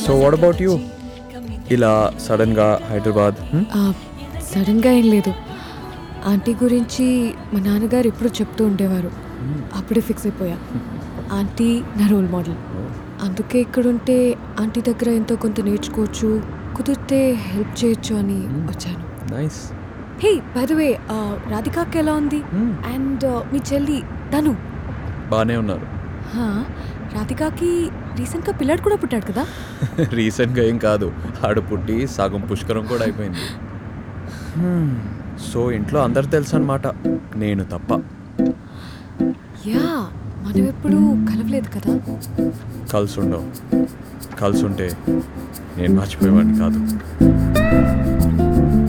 So what about you ఇలా సడన్గా హైదరాబాద్ హ్మ్? సడన్గా ఏం లేదు ఆంటీ గురించి మా నాన్నగారు ఎప్పుడు చెప్తూ ఉండేవారు అప్పుడే ఫిక్స్ అయిపోయా ఆంటీ నా రోల్ మోడల్ అందుకే ఇక్కడుంటే ఆంటీ దగ్గర ఎంతో కొంత నేర్చుకోవచ్చు కుదిరితే హెల్ప్ చేయొచ్చు అని వచ్చాను nice hey by the way రాధికాకి ఎలా ఉంది Hmm. అండ్ మీ చెల్లి తను బాగానే ఉన్నారు హా, రాధికాకి రీసెంట్గా పిల్లాడు కూడా పుట్టాడు కదా రీసెంట్గా ఏం కాదు ఆడు పుట్టి సగం పుష్కరం కూడా అయిపోయింది హ్మ్. సో ఇంట్లో అందరు తెలుసు అనమాట నేను తప్ప యా మనం ఎప్పుడు కలవలేదు కదా కలిసి ఉండవు కలిసి ఉంటే నేను మర్చిపోయేవాడిని కాదు